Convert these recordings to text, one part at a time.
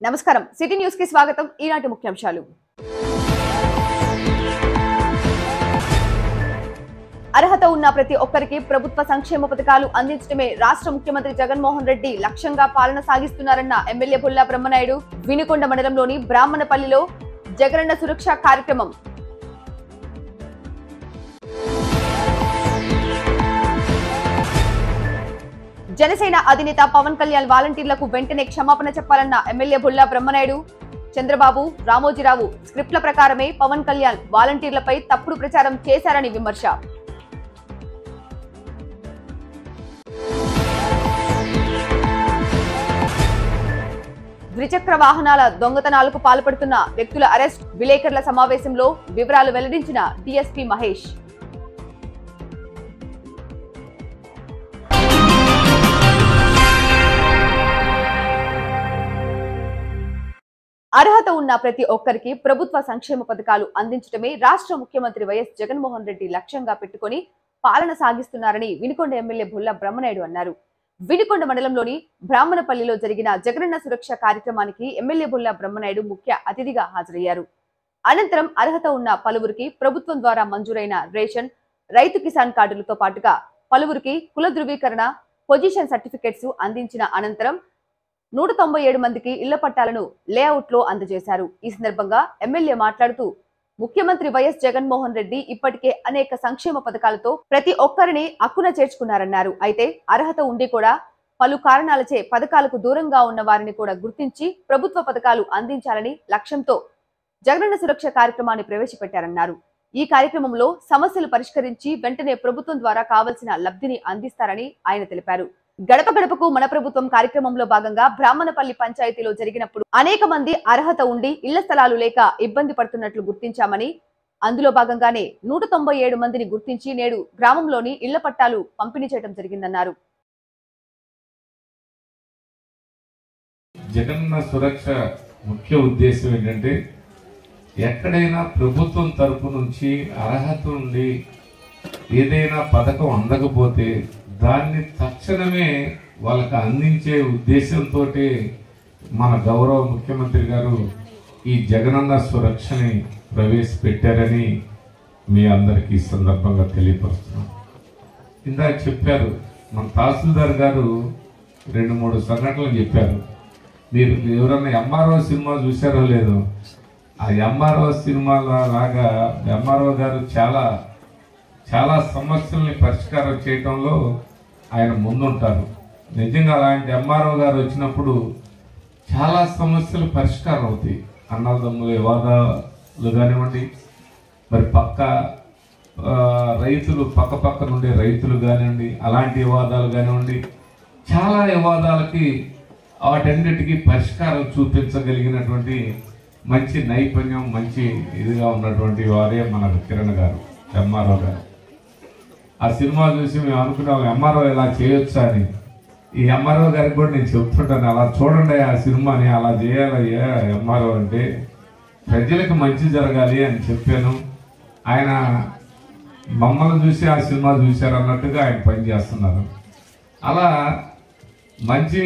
నమస్కారం city news కి స్వాగతం ఈనాటి ముఖ్యాంశాలు అర్హత ఉన్న ప్రతి ఒక్కరికి ప్రభుత్వ సంక్షేమ పథకాలు అందించడమే రాష్ట్ర ముఖ్యమంత్రి జగన్మోహన్ రెడ్డి లక్ష్యంగా పాలన సాగిస్తున్నారన్న ఎమ్మెల్యే బుల్లా బ్రహ్మనాయుడు వినుకొండ మండలంలోని బ్రాహ్మణపల్లిలో జగనన్న సురక్ష కార్యక్రమం జనసేన అధినేత పవన్ కళ్యాణ్ వాలంటీర్లకు వెంటనే క్షమాపణ చెప్పాలన్న ఎమ్మెల్యే బుల్లా బ్రహ్మనాయుడు చంద్రబాబు రామోజీరావు స్క్రిప్ట్ల ప్రకారమే పవన్ కళ్యాణ్ వాలంటీర్లపై తప్పుడు ప్రచారం చేశారని విమర్శ ద్విచక్ర వాహనాల దొంగతనాలకు పాల్పడుతున్న వ్యక్తుల అరెస్ట్ విలేకరుల సమావేశంలో వివరాలు వెల్లడించిన డీఎస్పీ మహేష్ అర్హత ఉన్న ప్రతి ఒక్కరికి ప్రభుత్వ సంక్షేమ పథకాలు అందించడమే రాష్ట్ర ముఖ్యమంత్రి వైఎస్ జగన్మోహన్ రెడ్డి లక్ష్యంగా పెట్టుకుని పాలన సాగిస్తున్నారని వినుకొండ ఎమ్మెల్యే బుల్లా బ్రహ్మనాయుడు అన్నారు వినుకొండ మండలంలోని బ్రాహ్మణపల్లిలో జరిగిన జగనన్న సురక్ష కార్యక్రమానికి ఎమ్మెల్యే బుల్లా బ్రహ్మనాయుడు ముఖ్య అతిథిగా హాజరయ్యారు అనంతరం అర్హత ఉన్న పలువురికి ప్రభుత్వం ద్వారా మంజూరైన రేషన్ రైతు కిసాన్ కార్డులతో పాటుగా పలువురికి కుల ధృవీకరణ పొజిషన్ సర్టిఫికెట్స్ అందించిన అనంతరం నూట తొంభై ఏడు మందికి ఇళ్ల పట్టాలను లేఅవుట్ లో అందజేశారు ఈ సందర్భంగా ఎమ్మెల్యే మాట్లాడుతూ ముఖ్యమంత్రి వైఎస్ జగన్మోహన్ రెడ్డి ఇప్పటికే అనేక సంక్షేమ పథకాలతో ప్రతి ఒక్కరిని అక్కున చేర్చుకున్నారన్నారు అయితే అర్హత ఉండి కూడా పలు కారణాలచే పథకాలకు దూరంగా ఉన్న వారిని కూడా గుర్తించి ప్రభుత్వ పథకాలు అందించాలని లక్ష్యంతో జగనన్న సురక్ష కార్యక్రమాన్ని ప్రవేశపెట్టారన్నారు ఈ కార్యక్రమంలో సమస్యలు పరిష్కరించి వెంటనే ప్రభుత్వం ద్వారా కావలసిన లబ్ధిని అందిస్తారని ఆయన తెలిపారు గడప గడపకు మన ప్రభుత్వం కార్యక్రమంలో భాగంగా బ్రాహ్మణపల్లి పంచాయతీలో జరిగినప్పుడు అనేక మంది అర్హత ఉండి ఇళ్ల స్థలాలు లేక ఇబ్బంది పడుతున్నట్లు గుర్తించామని అందులో భాగంగానే నూట తొంభై ఏడు మందిని గుర్తించి నేడు గ్రామంలోని ఇళ్ల పట్టాలు పంపిణీ చేయడం జరిగిందన్నారు జగన్న సురక్ష ముఖ్య ఉద్దేశం ఏంటంటే ఎక్కడైనా ప్రభుత్వం తరపు నుంచి అర్హత ఉండి ఏదైనా పథకం అందకపోతే దాన్ని తక్షణమే వాళ్ళకి అందించే ఉద్దేశంతో మన గౌరవ ముఖ్యమంత్రి గారు ఈ జగనన్న సురక్షని ప్రవేశపెట్టారని మీ అందరికీ ఈ సందర్భంగా తెలియపరుస్తున్నాం ఇందాక చెప్పారు మన తహసీల్దార్ గారు రెండు మూడు సంఘటనలు చెప్పారు మీరు ఎవరన్నా ఎంఆర్ఓ సినిమా చూసారో లేదో ఆ ఎంఆర్ఓ సినిమాల లాగా ఎంఆర్ఓ గారు చాలా చాలా సమస్యల్ని పరిష్కారం చేయటంలో ఆయన ముందుంటారు నిజంగా అలాంటి ఎంఆర్ఓ గారు వచ్చినప్పుడు చాలా సమస్యలు పరిష్కారం అవుతాయి అన్నదమ్ముల వివాదాలు కానివ్వండి మరి పక్క ఆ, రైతులు పక్క పక్కన ఉండే రైతులు కానివ్వండి అలాంటి వివాదాలు కానివ్వండి చాలా వివాదాలకి వాటన్నిటికీ పరిష్కారం చూపించగలిగినటువంటి మంచి నైపుణ్యం మంచి ఇదిగా ఉన్నటువంటి వారే మన కిరణ్ గారు ఎంఆర్ఓ గారు ఆ సినిమా చూసి మేము అనుకున్నాం ఎంఆర్ఓ ఇలా చేయొచ్చా అని ఈ ఎంఆర్ఓ గారికి కూడా నేను చెప్తుంటాను అలా చూడండి ఆ సినిమాని అలా చేయాలయ్యా ఎంఆర్ఓ అంటే ప్రజలకు మంచి జరగాలి అని చెప్పాను ఆయన మమ్మల్ని చూసి ఆ సినిమా చూశారు అన్నట్టుగా ఆయన పనిచేస్తున్నారు అలా మంచి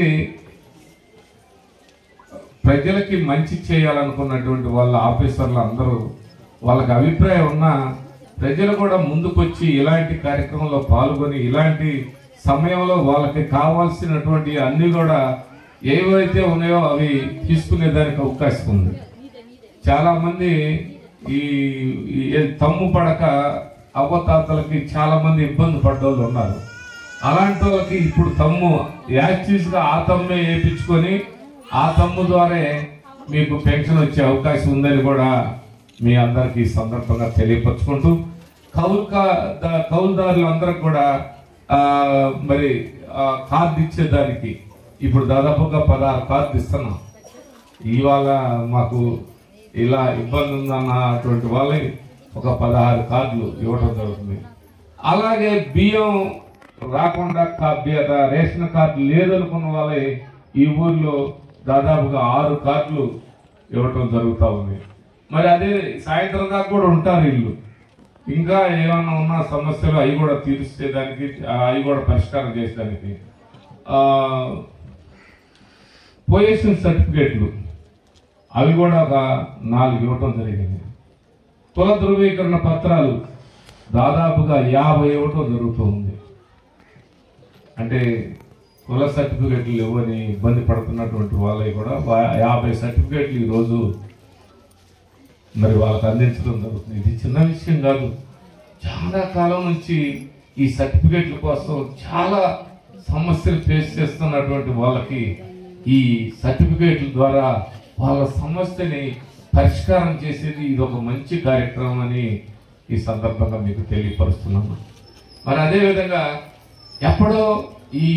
ప్రజలకి మంచి చేయాలనుకున్నటువంటి వాళ్ళ ఆఫీసర్లు అందరూ వాళ్ళకి అభిప్రాయం ఉన్నా ప్రజలు కూడా ముందుకొచ్చి ఇలాంటి కార్యక్రమంలో పాల్గొని ఇలాంటి సమయంలో వాళ్ళకి కావాల్సినటువంటి అన్ని కూడా ఏవైతే ఉన్నాయో అవి తీసుకునేదానికి అవకాశం ఉంది చాలా మంది ఈ ఈ తమ్ము పడక అవ్వతాతలకి చాలా మంది ఇబ్బంది పడ్డోళ్ళు ఉన్నారు అలాంటి వాళ్ళకి ఇప్పుడు తమ్ము యాక్సిస్ గా ఆ తమ్మే వేయించుకొని ఆ తమ్ము ద్వారా మీకు పెన్షన్ వచ్చే అవకాశం ఉందని కూడా మీ అందరికి ఈ సందర్భంగా తెలియపరచుకుంటూ కౌలుక ద- కౌలుదారులు అందరికి కూడా ఆ, మరి ఆ, కార్డు ఇచ్చేదానికి ఇప్పుడు దాదాపుగా పదహారు కార్డు ఇస్తున్నాం ఇవాళ మాకు ఇలా ఇబ్బంది ఉందన్నటువంటి వాళ్ళని ఒక పదహారు కార్డులు ఇవ్వడం జరుగుతుంది అలాగే బియ్యం రాకుండా కా- బి- రేషన్ కార్డు లేదనుకున్న వాళ్ళే ఈ ఊర్లో దాదాపుగా ఆరు కార్డులు ఇవ్వటం జరుగుతూ ఉంది మరి అదే సాయంత్రం దాకా కూడా ఉంటారు ఇల్లు ఇంకా ఏమన్నా ఉన్న సమస్యలు అవి కూడా తీర్చేదానికి అవి కూడా పరిష్కారం చేసేదానికి ఆ, పొజిషన్ సర్టిఫికేట్లు అవి కూడా ఒక నాలుగు ఇవ్వటం జరిగింది కుల ధృవీకరణ పత్రాలు దాదాపుగా యాభై ఇవ్వటం జరుగుతుంది అంటే కుల సర్టిఫికెట్లు ఇవ్వని ఇబ్బంది పడుతున్నటువంటి వాళ్ళవి కూడా వా- యాభై సర్టిఫికెట్లు ఈరోజు మరి వాళ్ళకి అందించడం జరుగుతుంది ఇది చిన్న విషయం కాదు చాలా కాలం నుంచి ఈ సర్టిఫికెట్ల కోసం చాలా సమస్యలు ఫేస్ చేస్తున్నటువంటి వాళ్ళకి ఈ సర్టిఫికేట్ల ద్వారా వాళ్ళ సమస్యని పరిష్కారం చేసేది ఇది ఒక మంచి కార్యక్రమం అని ఈ సందర్భంగా మీకు తెలియపరుస్తున్నాను మరి అదేవిధంగా ఎప్పుడో ఈ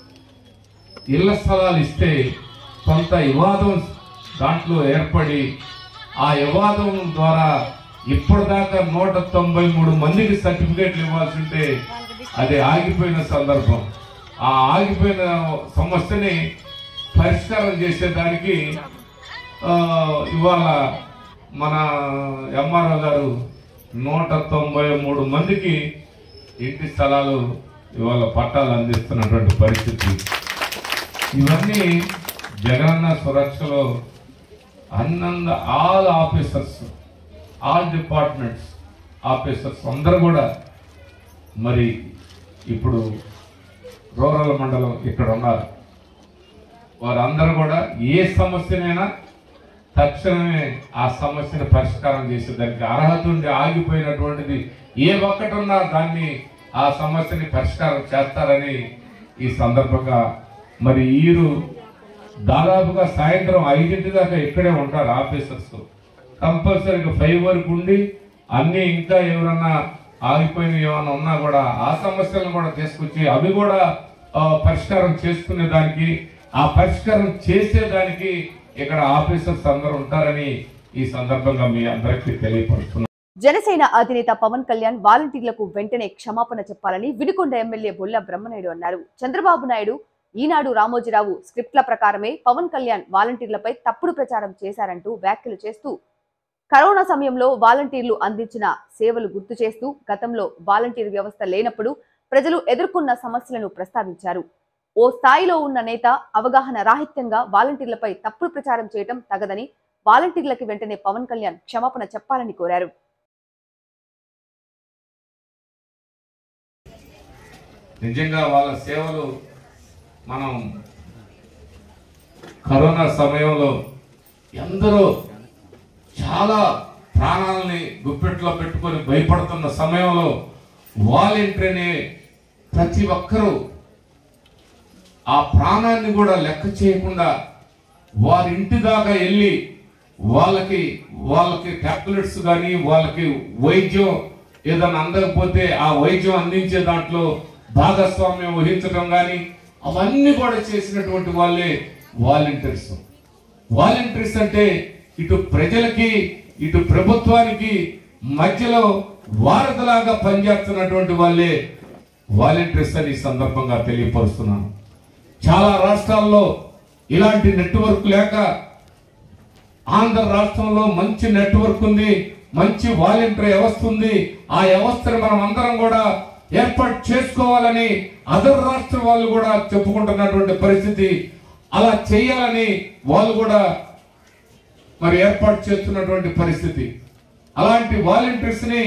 ఇళ్ల స్థలాలు ఇస్తే కొంత వివాదం దాంట్లో ఏర్పడి ఆ వివాదం ద్వారా ఇప్పటిదాకా నూట తొంభై మూడు మందికి సర్టిఫికేట్లు ఇవ్వాల్సి ఉంటే అది ఆగిపోయిన సందర్భం ఆ ఆగిపోయిన సమస్యని పరిష్కారం చేసేదానికి ఆ, ఇవాళ మన ఎంఆర్ఓ గారు నూట తొంభై మూడు మందికి ఇంటి స్థలాలు ఇవాళ పట్టాలు అందిస్తున్నటువంటి పరిస్థితి ఇవన్నీ జగనన్న సురక్షలో అన్నంద all officers all departments officers అందరూ కూడా మరి ఇప్పుడు రూరల్ మండలం ఇక్కడ ఉన్నారు వారందరూ కూడా ఏ సమస్యనైనా తక్షణమే ఆ సమస్యను పరిష్కారం చేసేదానికి అర్హత ఉండి ఆగిపోయినటువంటిది ఏ ఒక్కటి ఉన్నా దాన్ని ఆ సమస్యని పరిష్కారం చేస్తారని ఈ సందర్భంగా మరి వీరు దాదాపుగా సాయంత్రం ఐదింటి దాకా ఇక్కడే ఉంటారు ఆఫీసర్స్ కంపల్సరీగా ఫైవ్ వరకు ఉండి అన్ని ఇంకా ఎవరన్నా ఆగిపోయినవి ఏమైనా ఉన్నా కూడా ఆ సమస్యలను కూడా తీసుకొచ్చి అవి కూడా ఆ, పరిష్కారం చేసుకునే దానికి ఆ పరిష్కారం చేసేదానికి ఇక్కడ ఆఫీసర్స్ అందరూ ఉంటారని ఈ సందర్భంగా మీ అందరికీ తెలియపరుస్తున్నాను జనసేన అధినేత పవన్ కళ్యాణ్ వాలంటీర్లకు వెంటనే క్షమాపణ చెప్పాలని వినుకొండ ఎమ్మెల్యే బొల్ల బ్రహ్మనాయుడు అన్నారు చంద్రబాబు నాయుడు ఈనాడు రామోజీరావు స్క్రిప్ట్ల ప్రకారమే పవన్ కళ్యాణ్ వాలంటీర్లపై తప్పుడు ప్రచారం చేశారంటూ వ్యాఖ్యలు చేస్తూ కరోనా సమయంలో వాలంటీర్లు అందించిన సేవలు గుర్తు చేస్తూ గతంలో వాలంటీర్ వ్యవస్థ లేనప్పుడు ప్రజలు ఎదుర్కొన్న సమస్యలను ప్రస్తావించారు ఓ స్థాయిలో ఉన్న నేత అవగాహన రాహిత్యంగా వాలంటీర్లపై తప్పుడు ప్రచారం చేయటం తగదని వాలంటీర్లకి వెంటనే పవన్ కళ్యాణ్ క్షమాపణ చెప్పాలని కోరారు నిజంగా వాళ్ళ సేవలు మనం కరోనా సమయంలో ఎందరో చాలా ప్రాణాలని గుప్పెట్లో పెట్టుకొని భయపడుతున్న సమయంలో వాలంటీర్ని ప్రతి ఒక్కరూ ఆ ప్రాణాన్ని కూడా లెక్క చేయకుండా వారి ఇంటి దాకా వెళ్ళి వాళ్ళకి వాళ్ళకి టాబ్లెట్స్ కానీ వాళ్ళకి వైద్యం ఏదైనా అందకపోతే ఆ వైద్యం అందించే దాంట్లో భాగస్వామ్యం వహించడం కానీ అవన్నీ కూడా చేసినటువంటి వాళ్ళే వాలంటీర్స్ వాలంటీర్స్ అంటే ఇటు ప్రజలకి ఇటు ప్రభుత్వానికి మధ్యలో వారధిలాగా పనిచేస్తున్నటువంటి వాళ్ళే వాలంటీర్స్ అని ఈ సందర్భంగా తెలియపరుస్తున్నాను చాలా రాష్ట్రాల్లో ఇలాంటి నెట్వర్క్ లేక ఆంధ్ర రాష్ట్రంలో మంచి నెట్వర్క్ ఉంది మంచి వాలంటీర్ వ్యవస్థ ఉంది ఆ వ్యవస్థను మనం అందరం కూడా ఏర్పాటు చేసుకోవాలని అదర్ రాష్ట్ర వాళ్ళు కూడా చెప్పుకుంటున్నటువంటి పరిస్థితి అలా చేయాలని వాళ్ళు కూడా మరి ఏర్పాటు చేస్తున్నటువంటి పరిస్థితి అలాంటి వాలంటీర్స్ ని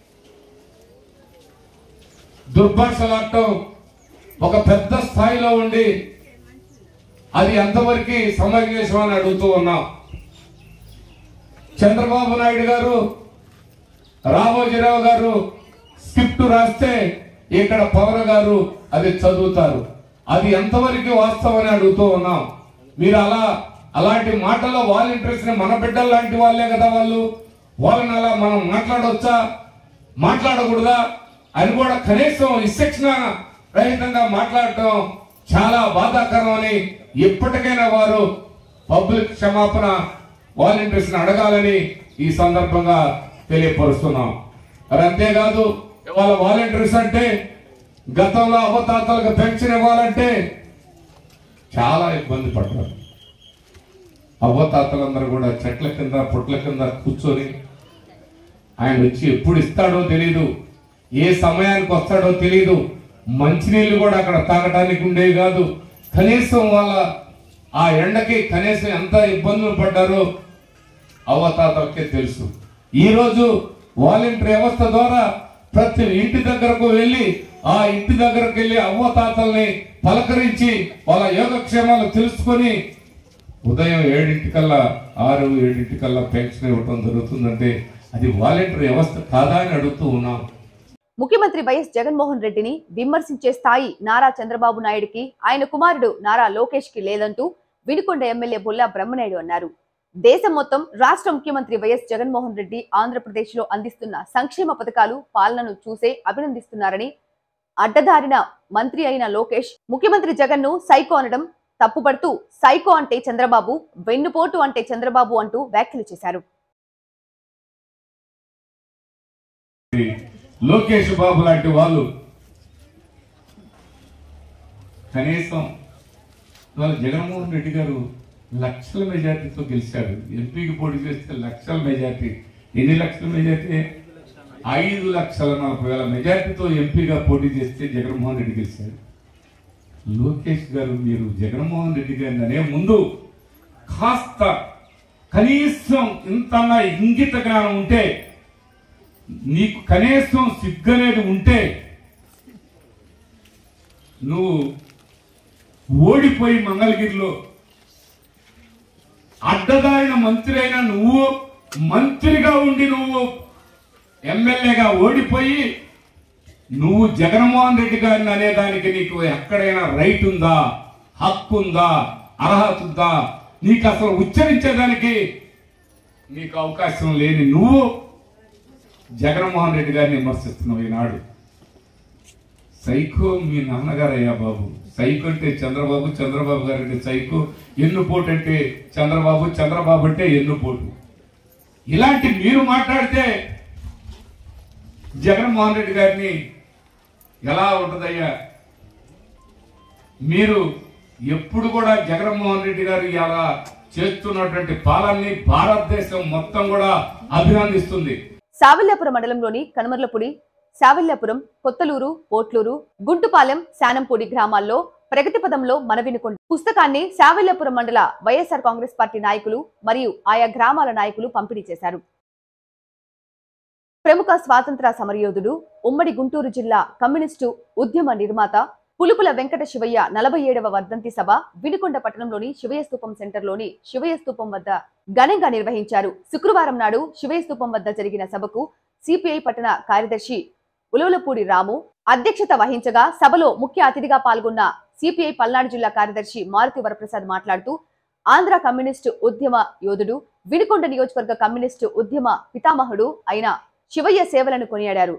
దుర్భాషలాడటం ఒక పెద్ద స్థాయిలో ఉండి అది ఎంతవరకు సమంజసం అని అడుగుతూ ఉన్నాం చంద్రబాబు నాయుడు గారు రామోజీరావు గారు స్క్రిప్ట్ రాస్తే ఇక్కడ పవన్ గారు అది చదువుతారు అది ఎంతవరకు వాస్తవం అని అడుగుతూ ఉన్నాం మీరు అలా అలాంటి మాటల్లో వాలంటీర్స్ ని మన బిడ్డలు లాంటి వాళ్ళే కదా వాళ్ళు వాళ్ళని అలా మనం మాట్లాడవచ్చా మాట్లాడకూడదా అని కూడా కనీసం విశిక్షణ రహితంగా మాట్లాడటం చాలా బాధాకరం అని ఎప్పటికైనా వారు పబ్లిక్ క్షమాపణ వాలంటీర్స్ ని అడగాలని ఈ సందర్భంగా తెలియపరుస్తున్నాం మరి అంతేకాదు ఇవాళ వాలంటీర్స్ అంటే గతంలో అవతాతలకు పెన్షన్ ఇవ్వాలంటే చాలా ఇబ్బంది పడ్డారు అవ్వతాతలందరూ కూడా చెట్ల కింద పుట్ల కింద కూర్చొని ఆయన వచ్చి ఎప్పుడు ఇస్తాడో తెలియదు ఏ సమయానికి వస్తాడో తెలియదు మంచినీళ్ళు కూడా అక్కడ తాగడానికి ఉండేవి కాదు కనీసం వాళ్ళ ఆ ఎండకి కనీసం ఎంత ఇబ్బందులు పడ్డారో అవతాతలకే తెలుసు ఈరోజు వాలంటీర్ వ్యవస్థ ద్వారా ప్రతి ఇంటి దగ్గరకు వెళ్ళి ఆ ఇంటి దగ్గరకు వెళ్ళి అవ్వతాతల్ని పలకరించి వాళ్ళ యోగక్షేమాలు తెలుసుకొని ఉదయం ఏడింటికల్లా ఆరు ఏడింటికల్లా పెన్షన్ ఇవ్వటం జరుగుతుందంటే అది వాలంటీర్ వ్యవస్థ కాదా అని అడుగుతూ ఉన్నాం ముఖ్యమంత్రి వైఎస్ జగన్మోహన్ రెడ్డిని విమర్శించే స్థాయి నారా చంద్రబాబు నాయుడికి ఆయన కుమారుడు నారా లోకేష్ కి లేదంటూ వినుకొండ ఎమ్మెల్యే బుల్లా బ్రహ్మనాయుడు అన్నారు దేశం మొత్తం రాష్ట్ర ముఖ్యమంత్రి వైఎస్ జగన్మోహన్ రెడ్డి ఆంధ్రప్రదేశ్ లో అందిస్తున్న సంక్షేమ పథకాలు పాలనను చూసే అభినందిస్తున్నారని అడ్డదారిన మంత్రి అయిన లోకేష్ ముఖ్యమంత్రి జగన్ ను సైకో అనడం తప్పుపడుతూ సైకో అంటే చంద్రబాబు వెన్నుపోటు అంటే చంద్రబాబు అంటూ వ్యాఖ్యలు చేశారు లోకేష్ బాబు లాంటి వాళ్ళు కనీసం ఇవాళ జగన్మోహన్ రెడ్డి గారు లక్షల మెజార్టీతో గెలిచాడు ఎంపీకి పోటీ చేస్తే లక్షల మెజార్టీ ఎన్ని లక్షల మెజార్టీ ఐదు లక్షల నలభై వేల మెజార్టీతో ఎంపీగా పోటీ చేస్తే జగన్మోహన్ రెడ్డి గెలిచాడు లోకేష్ గారు మీరు జగన్మోహన్ రెడ్డి గారిని అనే ముందు కాస్త కనీసం ఇంతన్నా ఇంగిత జ్ఞానం ఉంటే నీకు కనీసం సిగ్గనేది ఉంటే నువ్వు ఓడిపోయి మంగళగిరిలో అడ్డదారిన మంత్రి అయినా నువ్వు మంత్రిగా ఉండి నువ్వు ఎమ్మెల్యేగా ఓడిపోయి నువ్వు జగన్మోహన్ రెడ్డి గారిని అనేదానికి నీకు ఎక్కడైనా రైట్ ఉందా హక్కు ఉందా అర్హత ఉందా నీకు అసలు ఉచ్చరించేదానికి నీకు అవకాశం లేని నువ్వు జగన్మోహన్ రెడ్డి గారిని విమర్శిస్తున్నావు ఈనాడు సైకో మీ నాన్నగారు అయ్యా బాబు సైకో అంటే చంద్రబాబు చంద్రబాబు గారు అంటే సైకో ఎన్నుపోటు అంటే చంద్రబాబు చంద్రబాబు అంటే ఎన్నుపోటు ఇలాంటి మీరు మాట్లాడితే జగన్మోహన్ రెడ్డి గారిని ఎలా ఉంటుందయ్యా మీరు ఎప్పుడు కూడా జగన్మోహన్ రెడ్డి గారు ఇలా చేస్తున్నటువంటి పాలనని భారతదేశం మొత్తం కూడా అభినందిస్తుంది సావల్యాపురం మండలంలోని కనుమర్లపూడి సావల్యాపురం కొత్తలూరు పోట్లూరు గుంటుపాలెం శానంపూడి గ్రామాల్లో ప్రగతి పదంలో మనవినుకొండ పుస్తకాన్ని సావల్యాపురం మండల వైఎస్ఆర్ కాంగ్రెస్ పార్టీ నాయకులు మరియు ఆయా గ్రామాల నాయకులు పంపిణీ చేశారు ప్రముఖ స్వాతంత్ర సమరయోధుడు ఉమ్మడి గుంటూరు జిల్లా కమ్యూనిస్టు ఉద్యమ నిర్మాత పులుపుల వెంకట శివయ్య నలభై ఏడవ వర్ధంతి సభ వినుకొండ పట్టణంలోని శివయ్య స్తూపం సెంటర్లోని శివయ్య స్తూపం వద్ద ఘనంగా నిర్వహించారు శుక్రవారం నాడు శివయ్య స్తూపం వద్ద జరిగిన సభకు సిపిఐ పట్టణ కార్యదర్శి ఉలవలపూడి రాము అధ్యక్షత వహించగా సభలో ముఖ్య అతిథిగా పాల్గొన్న సిపిఐ పల్నాడు జిల్లా కార్యదర్శి మారుతి వరప్రసాద్ మాట్లాడుతూ ఆంధ్ర కమ్యూనిస్టు ఉద్యమ యోధుడు వినుకొండ నియోజకవర్గ కమ్యూనిస్టు ఉద్యమ పితామహుడు అయిన శివయ్య సేవలను కొనియాడారు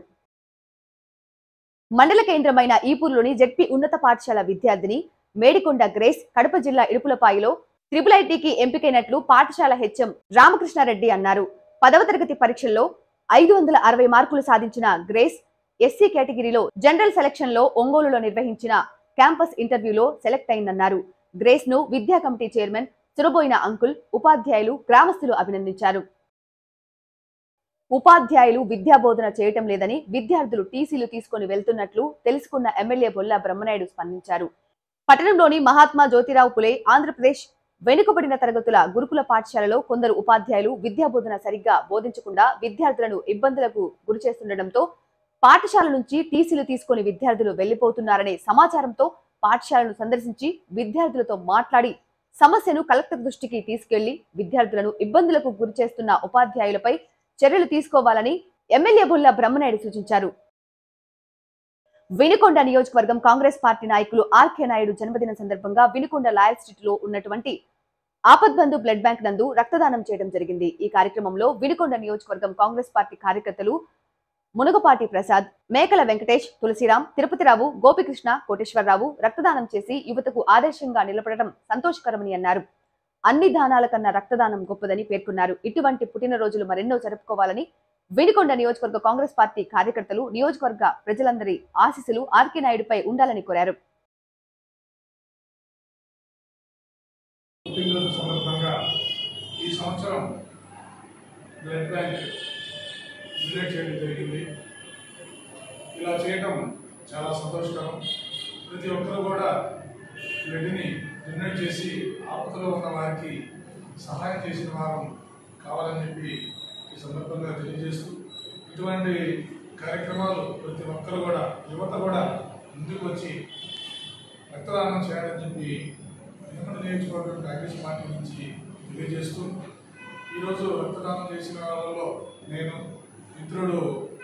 మండల కేంద్రమైన ఈపూర్లోని జెడ్పీ ఉన్నత పాఠశాల విద్యార్థిని మేడికొండ గ్రేస్ కడప జిల్లా ఇడుపులపాయిలో ట్రిపుల్ ఐటీకి ఎంపికైనట్లు పాఠశాల హెచ్ఎం రామకృష్ణారెడ్డి అన్నారు పదవ తరగతి పరీక్షల్లో ఐదు వందల అరవై మార్కులు సాధించిన గ్రేస్ ఎస్సీ కేటగిరీలో జనరల్ సెలక్షన్ లో ఒంగోలులో నిర్వహించిన క్యాంపస్ ఇంటర్వ్యూలో సెలెక్ట్ అయిందన్నారు గ్రేస్ ను విద్యా కమిటీ చైర్మన్ సురబోయిన అంకుల్ ఉపాధ్యాయులు గ్రామస్తులు అభినందించారు ఉపాధ్యాయులు విద్యా బోధన చేయటం లేదని విద్యార్థులు టీసీలు తీసుకుని వెళ్తున్నట్లు తెలుసుకున్న ఎమ్మెల్యే బొల్లా బ్రహ్మనాయుడు స్పందించారు పట్టణంలోని మహాత్మా జ్యోతిరావు పులే ఆంధ్రప్రదేశ్ వెనుకబడిన తరగతుల గురుకుల పాఠశాలలో కొందరు ఉపాధ్యాయులు విద్యా బోధన సరిగ్గా బోధించకుండా విద్యార్థులను ఇబ్బందులకు గురిచేస్తుండటంతో పాఠశాల నుంచి టీసీలు తీసుకుని విద్యార్థులు వెళ్లిపోతున్నారనే సమాచారంతో పాఠశాలను సందర్శించి విద్యార్థులతో మాట్లాడి సమస్యను కలెక్టర్ దృష్టికి తీసుకెళ్లి విద్యార్థులను ఇబ్బందులకు గురిచేస్తున్న ఉపాధ్యాయులపై చర్యలు తీసుకోవాలని ఎమ్మెల్యే బుల్లా బ్రహ్మనాయుడు సూచించారు వినుకొండ నియోజకవర్గం కాంగ్రెస్ పార్టీ నాయకులు ఆర్కే నాయుడు జన్మదిన సందర్భంగా వినుకొండ లాయల్ స్ట్రీట్ లో ఉన్నటువంటి ఆపద్బంధు బ్లడ్ బ్యాంక్ నందు రక్తదానం చేయడం జరిగింది ఈ కార్యక్రమంలో వినుకొండ నియోజకవర్గం కాంగ్రెస్ పార్టీ కార్యకర్తలు మునగపాటి ప్రసాద్ మేకల వెంకటేష్ తులసిరాం తిరుపతిరావు గోపికృష్ణ కోటేశ్వరరావు రక్తదానం చేసి యువతకు ఆదర్శంగా నిలబడటం సంతోషకరమని అన్నారు అన్ని దానాల కన్నా రక్తదానం గొప్పదని పేర్కొన్నారు ఇటువంటి పుట్టినరోజులు మరెన్నో జరుపుకోవాలని వినుకొండ నియోజకవర్గ కాంగ్రెస్ పార్టీ కార్యకర్తలు నియోజకవర్గ ప్రజలందరి ఆశీస్సులు ఆర్కే నాయుడుపై ఉండాలని కోరారు పుట్టినరోజు సందర్భంగా ఈ సంవత్సరం బ్లడ్ బ్యాంక్ డొనేట్ చేయడం జరిగింది ఇలా చేయడం చాలా సంతోషకరం ప్రతి ఒక్కరూ కూడా బ్లడ్ని డొనేట్ చేసి ఆపదలో ఉన్న వారికి సహాయం చేసిన వారం కావాలని చెప్పి ఈ సందర్భంగా తెలియజేస్తూ ఇటువంటి కార్యక్రమాలు ప్రతి ఒక్కరు కూడా యువత కూడా ముందుకు వచ్చి రక్తదానం చేయాలని చెప్పి వినమన నియోజకవర్గం కాంగ్రెస్ పార్టీ నుంచి తెలియజేస్తూ ఈరోజు రక్తదానం చేసిన వాళ్ళలో నేను మిత్రుడు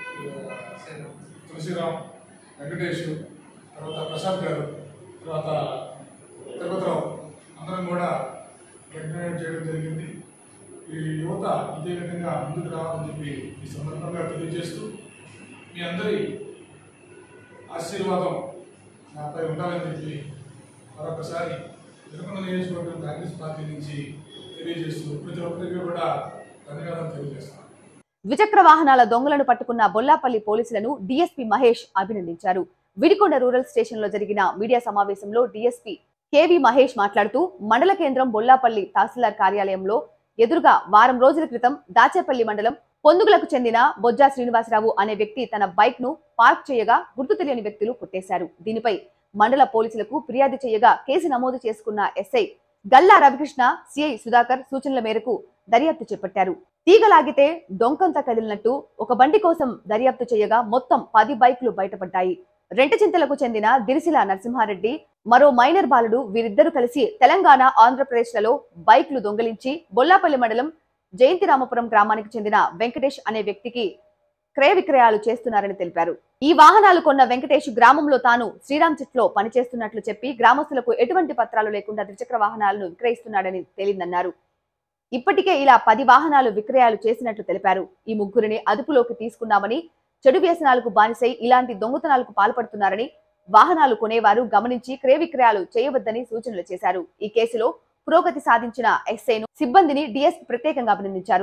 ఆ, తులసిరామ్ వెంకటేష్ తర్వాత ప్రసాద్ గారు తర్వాత తిరుపతిరావు అందరం కూడా రికగ్నైజ్ చేయడం జరిగింది ఈ యువత ఇదే విధంగా ముందుకు రావాలని చెప్పి ఈ సందర్భంగా తెలియజేస్తూ మీ అందరి ఆశీర్వాదం నాపై ఉండాలని చెప్పి మరొకసారి తిరుమల నియోజకవర్గం కాంగ్రెస్ పార్టీ నుంచి తెలియజేస్తూ ప్రతి ఒక్కరికి కూడా ధన్యవాదాలు తెలియజేస్తాను ద్విచక్ర వాహనాల దొంగలను పట్టుకున్న బొల్లాపల్లి పోలీసులను డీఎస్పీ మహేష్ అభినందించారు విడికొండ రూరల్ స్టేషన్ లో జరిగిన మీడియా సమావేశంలో డీఎస్పీ కేవి మహేష్ మాట్లాడుతూ మండల కేంద్రం బొల్లాపల్లి తహసీల్దార్ కార్యాలయంలో ఎదురుగా వారం రోజుల క్రితం దాచేపల్లి మండలం పొందుగులకు చెందిన బొజ్జా శ్రీనివాసరావు అనే వ్యక్తి తన బైక్ ను పార్క్ చేయగా గుర్తు తెలియని వ్యక్తులు కొట్టేశారు దీనిపై మండల పోలీసులకు ఫిర్యాదు చేయగా కేసు నమోదు చేసుకున్న ఎస్ఐ గల్లా రవికృష్ణ సిఐ సుధాకర్ సూచనల మేరకు దర్యాప్తు చేపట్టారు తీగలాగితే డొంకంత కదిలినట్టు ఒక బండి కోసం దర్యాప్తు చేయగా మొత్తం పది బైక్లు బయటపడ్డాయి రెంటచింతలకు చెందిన దిరిసిల నరసింహారెడ్డి మరో మైనర్ బాలుడు వీరిద్దరూ కలిసి తెలంగాణ ఆంధ్రప్రదేశ్లలో బైక్లు దొంగలించి బొల్లాపల్లి మండలం జయంతిరామపురం గ్రామానికి చెందిన వెంకటేష్ అనే వ్యక్తికి క్రయ విక్రయాలు చేస్తున్నారని తెలిపారు ఈ వాహనాలు కొన్న వెంకటేష్ గ్రామంలో తాను శ్రీరామ్ చిట్లో పనిచేస్తున్నట్లు చెప్పి గ్రామస్తులకు ఎటువంటి పత్రాలు లేకుండా ద్విచక్ర వాహనాలను విక్రయిస్తున్నాడని తేలిందన్నారు ఇప్పటికే ఇలా పది వాహనాలు విక్రయాలు చేసినట్లు తెలిపారు ఈ ముగ్గురిని అదుపులోకి తీసుకున్నామని చెడు వ్యసనాలకు బానిసై ఇలాంటి దొంగతనాలకు పాల్పడుతున్నారని వాహనాలు కొనేవారు గమనించి క్రయ విక్రయాలు చేయవద్దని సూచనలు చేశారు ఈ కేసులో పురోగతి సాధించిన ఎస్ఐను సిబ్బందిని డిఎస్ ప్రత్యేకంగా అభినందించారు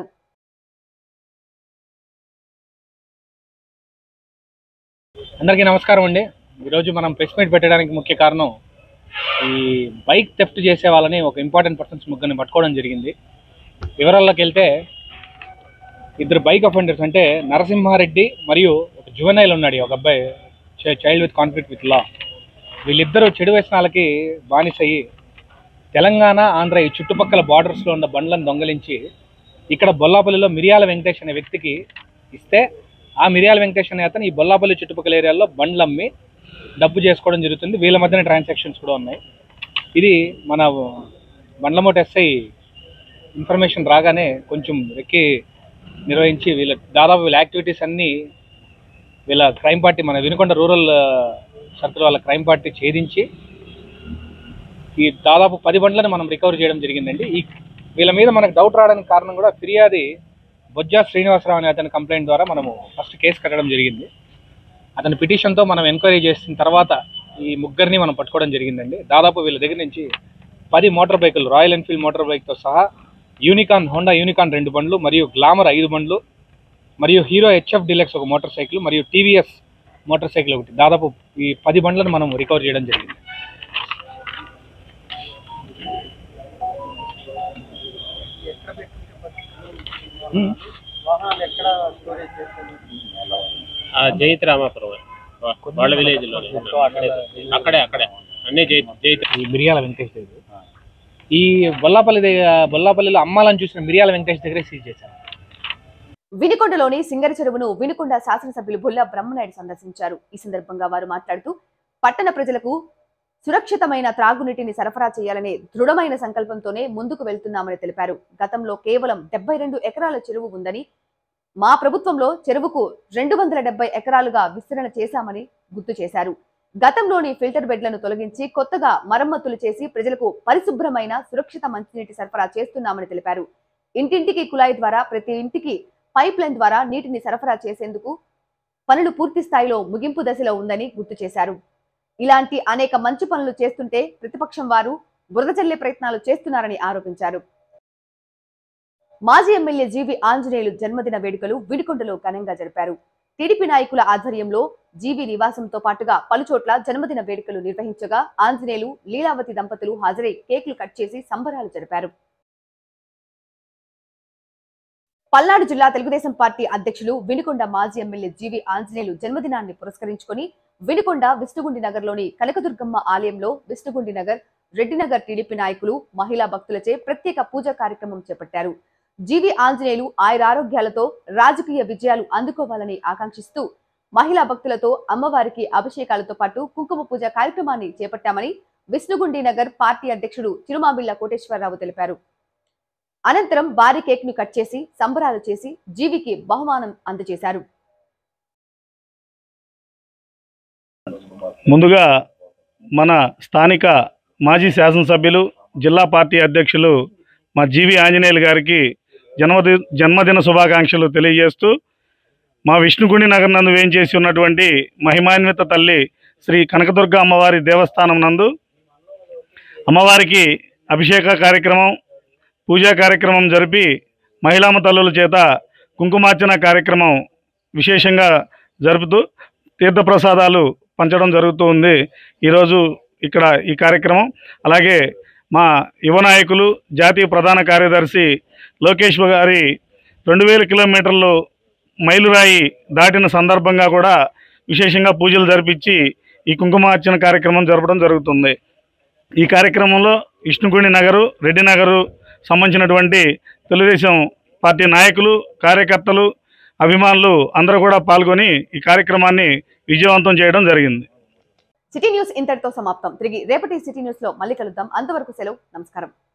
అందరికీ నమస్కారం అండి ఈరోజు మనం ప్రెస్ మీట్ పెట్టడానికి ముఖ్య కారణం ఈ బైక్ థెఫ్ట్ చేసే వాళ్ళని ఒక ఇంపార్టెంట్ పర్సన్స్ ముగ్గురిని పట్టుకోవడం జరిగింది వివరాల్లోకి వెళ్తే ఇద్దరు బైక్ అఫెండర్స్ అంటే నరసింహారెడ్డి మరియు ఒక జువెనైల్ ఉన్నాడు ఒక అబ్బాయి child with conflict with law వీళ్ళిద్దరూ చెడు వ్యసనాలకి బానిసయ్యి తెలంగాణ ఆంధ్ర ఈ చుట్టుపక్కల బార్డర్స్లో ఉన్న బండ్లను దొంగలించి ఇక్కడ బొల్లాపల్లిలో మిరియాల వెంకటేష్ అనే వ్యక్తికి ఇస్తే ఆ మిరియాల వెంకటేష్ అనే అతను ఈ బొల్లాపల్లి చుట్టుపక్కల ఏరియాల్లో బండ్లు అమ్మి డబ్బు చేసుకోవడం జరుగుతుంది వీళ్ళ మధ్యన ట్రాన్సాక్షన్స్ కూడా ఉన్నాయి ఇది మన బండ్లమోట ఎస్ఐ ఇన్ఫర్మేషన్ రాగానే కొంచెం వెక్కి నిర్వహించి వీళ్ళ దాదాపు వీళ్ళ యాక్టివిటీస్ అన్నీ వీళ్ళ క్రైమ్ పార్టీ మన వినుకొండ రూరల్ సర్కిల్ వాళ్ళ క్రైమ్ పార్టీ ఛేదించి ఈ దాదాపు పది బండ్లను మనం రికవర్ చేయడం జరిగిందండి ఈ వీళ్ళ మీద మనకు డౌట్ రావడానికి కారణం కూడా ఫిర్యాది బొజ్జా శ్రీనివాసరావు అనే అతని కంప్లైంట్ ద్వారా మనము ఫస్ట్ కేసు కట్టడం జరిగింది అతని పిటిషన్తో మనం ఎంక్వైరీ చేసిన తర్వాత ఈ ముగ్గురిని మనం పట్టుకోవడం జరిగిందండి దాదాపు వీళ్ళ దగ్గర నుంచి పది మోటార్ బైకులు రాయల్ ఎన్ఫీల్డ్ మోటార్ బైక్తో సహా యూనికాన్ హోండా యూనికాన్ రెండు బండ్లు మరియు గ్లామర్ ఐదు బండ్లు మరియు హీరో హెచ్ఎఫ్ డిలక్స్ ఒక మోటార్ సైకిల్ మరియు టీవీఎస్ మోటార్ సైకిల్ ఒకటి దాదాపు ఈ పది బండ్లను మనం రికవర్ చేయడం జరిగింది ఉమ్. ఆ జైత్ రామాపురం వా- వాళ్ళ విలేజ్ లో అక్కడే అక్కడే అన్నీ జై జైత్ ఈ మిరియాల వెంకటేష్ దగ్గర ఈ బొల్లాపల్లి దగ్గర బొల్లాపల్లిలో అమ్మాలని చూసిన మిరియాల వెంకటేష్ దగ్గరే సీజ్ చేశారు వినుకొండలోని సింగరి చెరువును వినుకొండ శాసనసభ్యులు బుల్లా బ్రహ్మనాయుడు సందర్శించారు ఈ సందర్భంగా వారు మాట్లాడుతూ పట్టణ ప్రజలకు సురక్షితమైన త్రాగునీటిని సరఫరా చేయాలనే దృఢమైన సంకల్పంతోనే ముందుకు వెళ్తున్నామని తెలిపారు గతంలో కేవలం డెబ్బై రెండు ఎకరాల చెరువు ఉందని మా ప్రభుత్వంలో చెరువుకు రెండు వందల డెబ్బై ఎకరాలుగా విస్తరణ చేశామని గుర్తు చేశారు గతంలోని ఫిల్టర్ బెడ్లను తొలగించి కొత్తగా మరమ్మతులు చేసి ప్రజలకు పరిశుభ్రమైన సురక్షిత మంచినీటి సరఫరా చేస్తున్నామని తెలిపారు ఇంటింటికి కుళాయి ద్వారా ప్రతి ఇంటికి పైప్ లైన్ ద్వారా నీటిని సరఫరా చేసేందుకు పనులు పూర్తి స్థాయిలో ముగింపు దశలో ఉందని గుర్తు చేశారు ఇలాంటి అనేక మంచి పనులు చేస్తుంటే ప్రతిపక్షం వారు బురద చల్లే ప్రయత్నాలు చేస్తున్నారని ఆరోపించారు మాజీ ఎమ్మెల్యే జీవి ఆంజనేయులు జన్మదిన వేడుకలు విడికొండలో ఘనంగా జరిపారు టీడీపీ నాయకుల ఆధ్వర్యంలో జీవి నివాసంతో పాటుగా పలుచోట్ల జన్మదిన వేడుకలు నిర్వహించగా ఆంజనేయులు లీలావతి దంపతులు హాజరై కేకులు కట్ చేసి సంబరాలు జరిపారు పల్నాడు జిల్లా తెలుగుదేశం పార్టీ అధ్యక్షులు వినుకొండ మాజీ ఎమ్మెల్యే జీవి ఆంజనేయులు జన్మదినాన్ని పురస్కరించుకొని వినుకొండ విష్ణుగుండి నగర్లోని కనకదుర్గమ్మ ఆలయంలో విష్ణుగుండి నగర్ రెడ్డినగర్ టీడీపీ నాయకులు మహిళా భక్తులచే ప్రత్యేక పూజా కార్యక్రమం చేపట్టారు జీవి ఆంజనేయులు ఆయురారోగ్యాలతో రాజకీయ విజయాలు అందుకోవాలని ఆకాంక్షిస్తూ మహిళా భక్తులతో అమ్మవారికి అభిషేకాలతో పాటు కుంకుమ పూజ కార్యక్రమాన్ని చేపట్టామని విష్ణుగుండి నగర్ పార్టీ అధ్యక్షుడు తిరుమాబిళ్ల కోటేశ్వరరావు తెలిపారు అనంతరం భారీ కేక్ ను కట్ చేసి సంబరాలు చేసి జీవికి బహుమానం అందజేశారు ముందుగా మన స్థానిక మాజీ శాసనసభ్యులు జిల్లా పార్టీ అధ్యక్షులు మా జీవి ఆంజనేయులు గారికి జన్మది జన్మదిన శుభాకాంక్షలు తెలియజేస్తూ మా విష్ణుగుండి నగర్ నందు వేయించేసి ఉన్నటువంటి మహిమాన్విత తల్లి శ్రీ కనకదుర్గ అమ్మవారి దేవస్థానం నందు అమ్మవారికి అభిషేక కార్యక్రమం పూజా కార్యక్రమం జరిపి మహిళామ తల్లుల చేత కుంకుమార్చన కార్యక్రమం విశేషంగా జరుపుతూ తీర్థప్రసాదాలు పంచడం జరుగుతూ ఉంది ఈరోజు ఇక్కడ ఈ కార్యక్రమం అలాగే మా యువ నాయకులు జాతీయ ప్రధాన కార్యదర్శి లోకేష్ గారి రెండు వేల కిలోమీటర్లు మైలురాయి దాటిన సందర్భంగా కూడా విశేషంగా పూజలు జరిపించి ఈ కుంకుమార్చన కార్యక్రమం జరపడం జరుగుతుంది ఈ కార్యక్రమంలో విష్ణుగుడి నగరు రెడ్డి నగరు సంబంధించినటువంటి తెలుగుదేశం పార్టీ నాయకులు కార్యకర్తలు అభిమానులు అందరూ కూడా పాల్గొని ఈ కార్యక్రమాన్ని విజయవంతం చేయడం జరిగింది సిటీ న్యూస్ ఇంతటితో సమాప్తం తిరిగి రేపటి సిటీ న్యూస్ లో మళ్ళీ కలుద్దాం అంతవరకు సెలవు నమస్కారం